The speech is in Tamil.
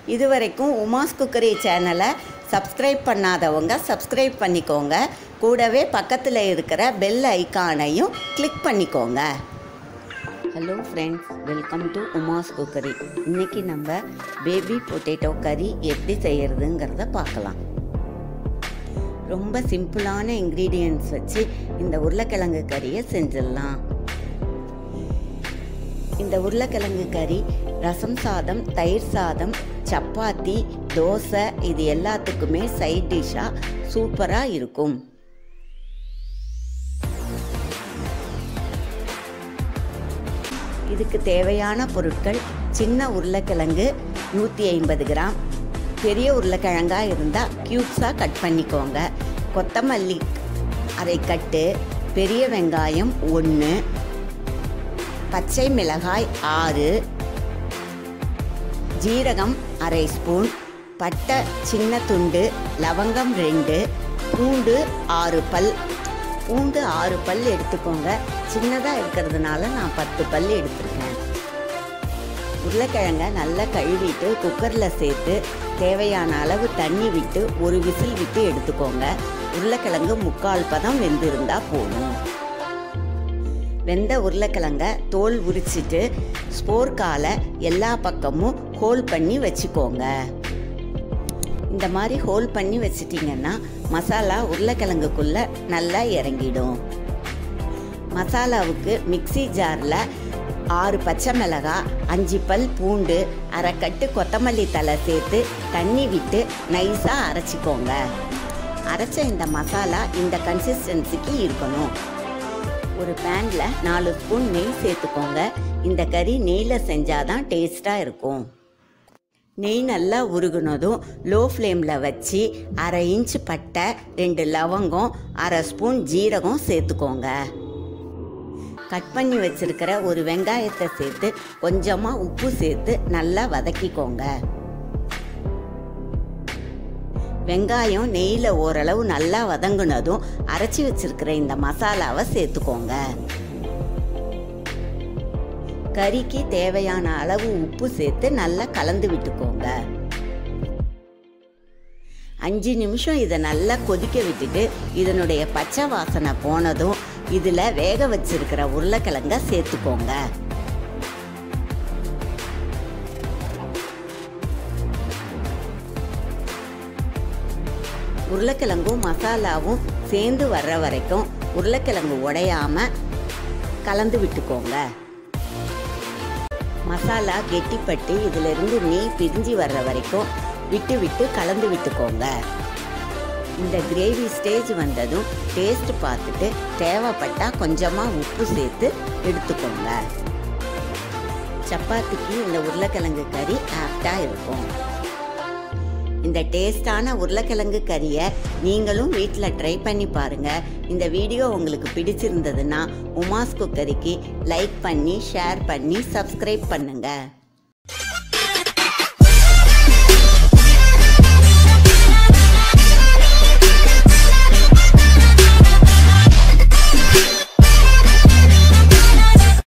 இதுவரைக்கும் உமாஸ் குக்கரி சேனலை சப்ஸ்கிரைப் பண்ணாதவங்க சப்ஸ்கிரைப் பண்ணிக்கோங்க கூடவே பக்கத்தில் இருக்கிற பெல் ஐக்கானையும் கிளிக் பண்ணிக்கோங்க hello friends welcome to Uma's cookery இன்றைக்கி நம்ம பேபி பொட்டேட்டோ கறி எப்படி செய்கிறதுங்கிறத பார்க்கலாம் ரொம்ப சிம்பிளான இன்க்ரீடியன்ட்ஸ் வச்சு இந்த உருளைக்கிழங்கு கறியை செஞ்சிடலாம் இந்த உருளைக்கிழங்கு கறி ரசம் சாதம் தயிர் சாதம் சப்பாத்தி தோசை இது எல்லாத்துக்குமே சைட் டிஷ்ஷாக சூப்பராக இருக்கும் இதுக்கு தேவையான பொருட்கள் சின்ன உருளைக்கிழங்கு நூற்றி ஐம்பது கிராம் பெரிய உருளைக்கிழங்காக இருந்தால் க்யூப்ஸாக கட் பண்ணிக்கோங்க கொத்தமல்லி அரை கட்டு பெரிய வெங்காயம் ஒன்று பச்சை மிளகாய் ஆறு ஜீரகம் அரை ஸ்பூன் பட்டை சின்ன துண்டு லவங்கம் ரெண்டு பூண்டு ஆறு பல் பூண்டு ஆறு பல் எடுத்துக்கோங்க சின்னதாக இருக்கிறதுனால நான் பத்து பல் எடுத்திருக்கேன் உருளைக்கிழங்க நல்லா கழுவிட்டு குக்கரில் சேர்த்து தேவையான அளவு தண்ணி விட்டு ஒரு விசில் விட்டு எடுத்துக்கோங்க உருளைக்கிழங்கு முக்கால் பதம் வெந்திருந்தால் போதும் வெந்த உருளைக்கிழங்க தோல் உரிச்சிட்டு ஸ்போர்க்கால எல்லா பக்கமும் ஹோல் பண்ணி வச்சுக்கோங்க இந்த மாதிரி ஹோல் பண்ணி வச்சிட்டிங்கன்னா மசாலா உருளைக்கிழங்குக்குள்ளே நல்லா இறங்கிடும் மசாலாவுக்கு மிக்சி ஜாரில் ஆறு பச்சை மிளகாய் அஞ்சு பல் பூண்டு அரை கட்டு கொத்தமல்லி தலை சேர்த்து தண்ணி விட்டு நைஸாக அரைச்சிக்கோங்க அரைச்ச இந்த மசாலா இந்த கன்சிஸ்டன்சிக்கு இருக்கணும் ஒரு பேனில் நாலு ஸ்பூன் நெய் சேர்த்துக்கோங்க இந்த கறி நெய்யில் செஞ்சாதான் டேஸ்ட்டாக இருக்கும் நெய் நல்லா உருகுனதும் லோ ஃப்ளேமில் வச்சு அரை இன்ச் பட்டை ரெண்டு லவங்கம் அரை ஸ்பூன் ஜீரகம் சேர்த்துக்கோங்க கட் பண்ணி வச்சிருக்கிற ஒரு வெங்காயத்தை சேர்த்து கொஞ்சமாக உப்பு சேர்த்து நல்லா வதக்கிக்கோங்க வெங்காயம் நெய்யில் ஓரளவு நல்லா வதங்குனதும் அரைச்சி வச்சிருக்கிற இந்த மசாலாவை சேர்த்துக்கோங்க கறிக்கு தேவையான அளவு உப்பு சேர்த்து நல்லா கலந்து விட்டுக்கோங்க அஞ்சு நிமிஷம் இதை நல்லா கொதிக்க விட்டுட்டு இதனுடைய பச்சை வாசனை போனதும் இதில் வேக வச்சிருக்கிற உருளைக்கிழங்க சேர்த்துக்கோங்க உருளைக்கிழங்கும் மசாலாவும் சேர்ந்து வர்ற வரைக்கும் உருளைக்கிழங்கு உடையாம கலந்து விட்டுக்கோங்க மசாலா கெட்டிப்பட்டு இதிலிருந்து நெய் பிரிஞ்சு வர்ற வரைக்கும் விட்டு விட்டு கலந்து விட்டுக்கோங்க இந்த கிரேவி ஸ்டேஜ் வந்ததும் டேஸ்ட் பார்த்துட்டு தேவைப்பட்டால் கொஞ்சமாக உப்பு சேர்த்து எடுத்துக்கோங்க சப்பாத்திக்கு இந்த உருளைக்கிழங்கு கறி ஆப்டாக இருக்கும் இந்த டேஸ்டான உருளைக்கிழங்கு கறியை நீங்களும் வீட்டில் ட்ரை பண்ணி பாருங்கள் இந்த வீடியோ உங்களுக்கு பிடிச்சிருந்ததுன்னா உமாஸ் குக்கரிக்கு லைக் பண்ணி ஷேர் பண்ணி சப்ஸ்கிரைப் பண்ணுங்கள்